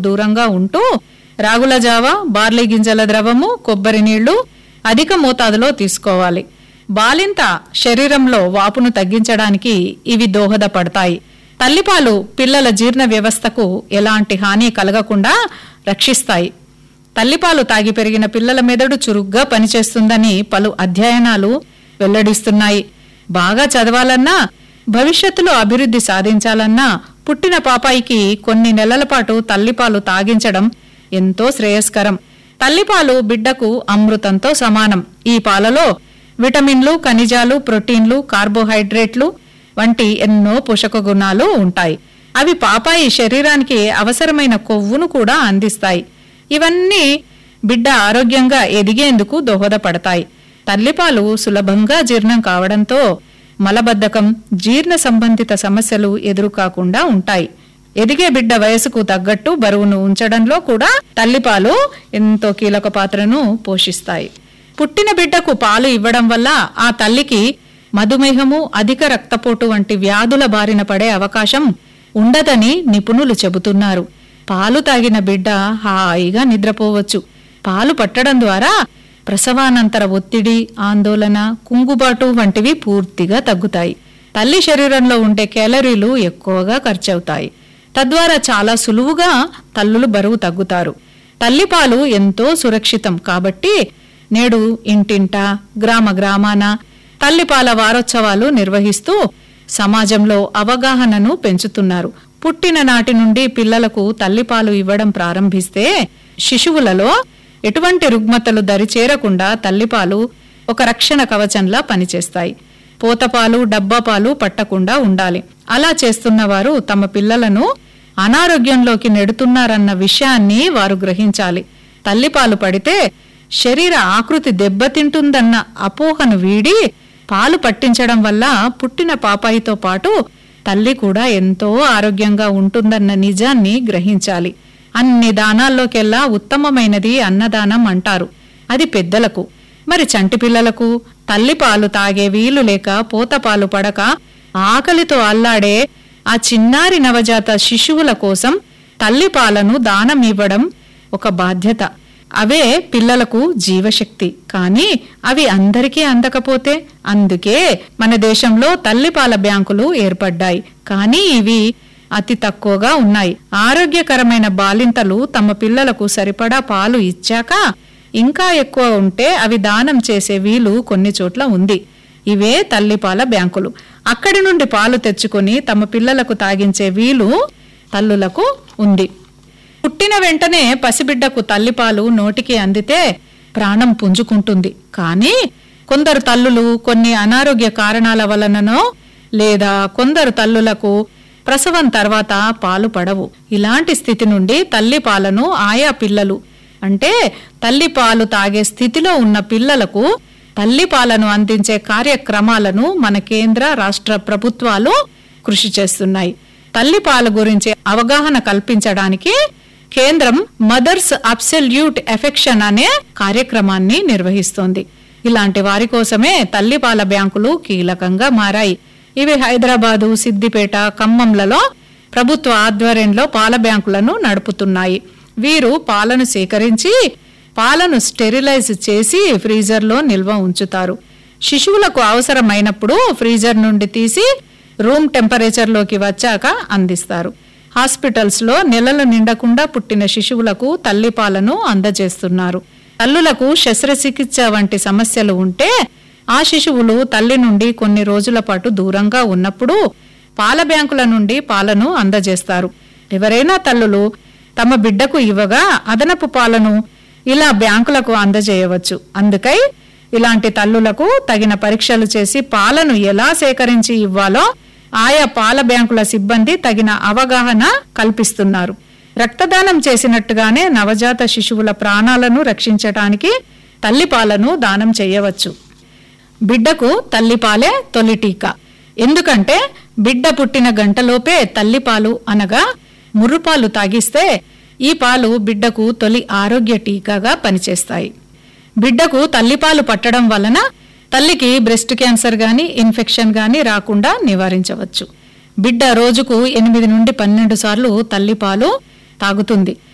దూరంగా ఉంటూ రాగుల జావ బార్లీ గింజల ద్రవము కొబ్బరి నీళ్లు అధిక మోతాదులో తీసుకోవాలి బాలింత శరీరంలో వాపును తగ్గించడానికి ఇవి దోహదపడతాయి తల్లిపాలు పిల్లల జీర్ణ వ్యవస్థకు ఎలాంటి హాని కలగకుండా రక్షిస్తాయి తల్లిపాలు తాగి పెరిగిన పిల్లల మెదడు చురుగ్గా పనిచేస్తుందని పలు అధ్యయనాలు వెల్లడిస్తున్నాయి బాగా చదవాలన్నా భవిష్యత్తులో అభివృద్ధి సాధించాలన్నా పుట్టిన పాపాయికి కొన్ని నెలల పాటు తల్లిపాలు తాగించడం ఎంతో శ్రేయస్కరం తల్లిపాలు బిడ్డకు అమృతంతో సమానం ఈ పాలలో విటమిన్లు ఖనిజాలు ప్రోటీన్లు కార్బోహైడ్రేట్లు వంటి ఎన్నో పోషక గుణాలు ఉంటాయి అవి పాపాయి శరీరానికి అవసరమైన కొవ్వును కూడా అందిస్తాయి ఇవన్నీ బిడ్డ ఆరోగ్యంగా ఎదిగేందుకు దోహదపడతాయి తల్లిపాలు సులభంగా జీర్ణం కావడంతో మలబద్ధకం జీర్ణ సంబంధిత సమస్యలు ఎదురుకాకుండా ఉంటాయి ఎదిగే బిడ్డ వయసుకు తగ్గట్టు బరువును ఉంచడంలో కూడా తల్లిపాలు ఎంతో కీలక పాత్రను పోషిస్తాయి పుట్టిన బిడ్డకు పాలు ఇవ్వడం వల్ల ఆ తల్లికి మధుమేహము అధిక రక్తపోటు వంటి వ్యాధుల బారిన పడే అవకాశం ఉండదని నిపుణులు చెబుతున్నారు పాలు తాగిన బిడ్డ హాయిగా నిద్రపోవచ్చు పాలు పట్టడం ద్వారా ప్రసవానంతర ఒత్తిడి ఆందోళన కుంగుబాటు వంటివి పూర్తిగా తగ్గుతాయి తల్లి శరీరంలో ఉండే క్యాలరీలు ఎక్కువగా ఖర్చవుతాయి తద్వారా చాలా సులువుగా తల్లులు బరువు తగ్గుతారు తల్లిపాలు ఎంతో సురక్షితం కాబట్టి నేడు ఇంటింట గ్రామ గ్రామాన తల్లిపాల వారోత్సవాలు నిర్వహిస్తూ సమాజంలో అవగాహనను పెంచుతున్నారు పుట్టిన నాటి నుండి పిల్లలకు తల్లిపాలు ఇవ్వడం ప్రారంభిస్తే శిశువులలో ఎటువంటి రుగ్మతలు దరిచేరకుండా తల్లిపాలు ఒక రక్షణ కవచంలా పనిచేస్తాయి పోతపాలు డబ్బాపాలు పట్టకుండా ఉండాలి అలా చేస్తున్న వారు తమ పిల్లలను అనారోగ్యంలోకి నెడుతున్నారన్న విషయాన్ని వారు గ్రహించాలి తల్లిపాలు పడితే శరీర ఆకృతి దెబ్బతింటుందన్న అపోహను వీడి పాలు పట్టించడం వల్ల పుట్టిన పాపాయితో పాటు తల్లి కూడా ఎంతో ఆరోగ్యంగా ఉంటుందన్న నిజాన్ని గ్రహించాలి అన్ని దానాల్లోకెల్లా ఉత్తమమైనది అన్నదానం అంటారు అది పెద్దలకు మరి చంటి పిల్లలకు తల్లి పాలు తాగే వీలు లేక పోత పాలు పడక ఆకలితో అల్లాడే ఆ చిన్నారి నవజాత శిశువుల కోసం తల్లి పాలను దానం ఇవ్వడం ఒక బాధ్యత అవే పిల్లలకు జీవశక్తి కానీ అవి అందరికీ అందకపోతే అందుకే మన దేశంలో తల్లిపాల బ్యాంకులు ఏర్పడ్డాయి కానీ ఇవి అతి తక్కువగా ఉన్నాయి ఆరోగ్యకరమైన బాలింతలు తమ పిల్లలకు సరిపడా పాలు ఇచ్చాక ఇంకా ఎక్కువ ఉంటే అవి దానం చేసే వీలు కొన్ని చోట్ల ఉంది ఇవే తల్లిపాల బ్యాంకులు అక్కడి నుండి పాలు తెచ్చుకొని తమ పిల్లలకు తాగించే వీలు తల్లులకు ఉంది పుట్టిన వెంటనే పసిబిడ్డకు తల్లిపాలు నోటికి అందితే ప్రాణం పుంజుకుంటుంది కానీ కొందరు తల్లులు కొన్ని అనారోగ్య కారణాల వలననో లేదా కొందరు తల్లులకు ప్రసవం తర్వాత పాలు పడవు ఇలాంటి స్థితి నుండి తల్లి పాలను ఆయా పిల్లలు అంటే తల్లి పాలు తాగే స్థితిలో ఉన్న పిల్లలకు తల్లి పాలను అందించే కార్యక్రమాలను మన కేంద్ర రాష్ట్ర ప్రభుత్వాలు కృషి చేస్తున్నాయి తల్లి పాల గురించి అవగాహన కల్పించడానికి కేంద్రం మదర్స్ అబ్సల్యూట్ ఎఫెక్షన్ అనే కార్యక్రమాన్ని నిర్వహిస్తోంది ఇలాంటి వారి కోసమే తల్లిపాల బ్యాంకులు కీలకంగా మారాయి ఇవి హైదరాబాదు సిద్దిపేట ఖమ్మంలలో ప్రభుత్వ ఆధ్వర్యంలో పాల బ్యాంకులను నడుపుతున్నాయి వీరు పాలను సేకరించి పాలను స్టెరిలైజ్ చేసి ఫ్రీజర్లో నిల్వ ఉంచుతారు శిశువులకు అవసరమైనప్పుడు ఫ్రీజర్ నుండి తీసి రూమ్ టెంపరేచర్లోకి వచ్చాక అందిస్తారు హాస్పిటల్స్ లో నెలలు నిండకుండా పుట్టిన శిశువులకు తల్లిపాలను అందజేస్తున్నారు తల్లులకు శస్త్రచికిత్స వంటి సమస్యలు ఉంటే ఆ శిశువులు తల్లి నుండి కొన్ని రోజుల పాటు దూరంగా ఉన్నప్పుడు పాల బ్యాంకుల నుండి పాలను అందజేస్తారు ఎవరైనా తల్లులు తమ బిడ్డకు ఇవ్వగా అదనపు పాలను ఇలా బ్యాంకులకు అందజేయవచ్చు అందుకై ఇలాంటి తల్లులకు తగిన పరీక్షలు చేసి పాలను ఎలా సేకరించి ఇవ్వాలో ఆయా పాల బ్యాంకుల సిబ్బంది తగిన అవగాహన కల్పిస్తున్నారు రక్తదానం చేసినట్టుగానే నవజాత శిశువుల ప్రాణాలను రక్షించటానికి తల్లిపాలను దానం చేయవచ్చు బిడ్డకు తల్లిపాలే తొలి టీకా ఎందుకంటే బిడ్డ పుట్టిన గంటలోపే తల్లిపాలు అనగా ముర్రుపాలు తాగిస్తే ఈ పాలు బిడ్డకు తొలి ఆరోగ్య టీకాగా పనిచేస్తాయి బిడ్డకు తల్లిపాలు పట్టడం వలన తల్లికి బ్రెస్ట్ క్యాన్సర్ గాని ఇన్ఫెక్షన్ గాని రాకుండా నివారించవచ్చు బిడ్డ రోజుకు ఎనిమిది నుండి పన్నెండు సార్లు తల్లిపాలు తాగుతుంది